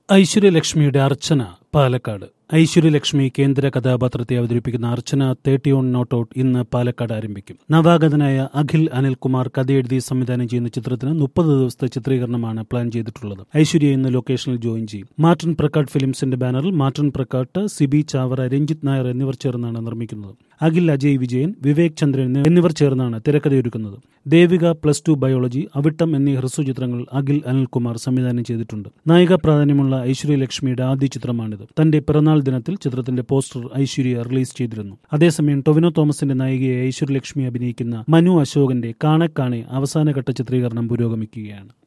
ഐശ്വര്യലക്ഷ്മിയുടെ അർച്ചന പാലക്കാട് ഐശ്വര്യലക്ഷ്മി കേന്ദ്ര കഥാപാത്രത്തെ അവതരിപ്പിക്കുന്ന Archana thirty one not out ഇന്ന് പാലക്കാട് ആരംഭിക്കും നവാഗതനായ അഖിൽ അനിൽകുമാർ കഥയെഴുതി സംവിധാനം ചെയ്യുന്ന ചിത്രത്തിന് മുപ്പത് ദിവസത്തെ ചിത്രീകരണമാണ് പ്ലാൻ ചെയ്തിട്ടുള്ളത് ഐശ്വര്യ ഇന്ന് ലൊക്കേഷനിൽ ജോയിൻ ചെയ്യും മാർട്ടിൻ പ്രക്കാട്ട് ഫിലിംസിന്റെ ബാനറിൽ മാർട്ടിൻ പ്രക്കാട്ട് സിബി ചാവറ രഞ്ജിത്ത് നായർ എന്നിവർ ചേർന്നാണ് നിർമ്മിക്കുന്നത് അഖിൽ അജയ് വിജയൻ വിവേക് ചന്ദ്രൻ എന്നിവർ ചേർന്നാണ് തിരക്കഥയൊരുക്കുന്നത് Devika plus two biology Avittam എന്നീ ഹ്രസ്വ ചിത്രങ്ങൾ അഖിൽ അനിൽകുമാർ സംവിധാനം ചെയ്തിട്ടുണ്ട് നായിക പ്രാധാന്യമുള്ള ഐശ്വര്യലക്ഷ്മിയുടെ ആദ്യ ചിത്രമാണിത് തന്റെ പിറന്നാൾ ദിനത്തിൽ ചിത്രത്തിന്റെ പോസ്റ്റർ ഐശ്വര്യ റിലീസ് ചെയ്തിരുന്നു അതേസമയം ടൊവിനോ തോമസിന്റെ നായികയെ ഐശ്വര്യലക്ഷ്മി അഭിനയിക്കുന്ന മനു അശോകന്റെ കാണെ കാണെ അവസാനഘട്ട ചിത്രീകരണം പുരോഗമിക്കുകയാണ്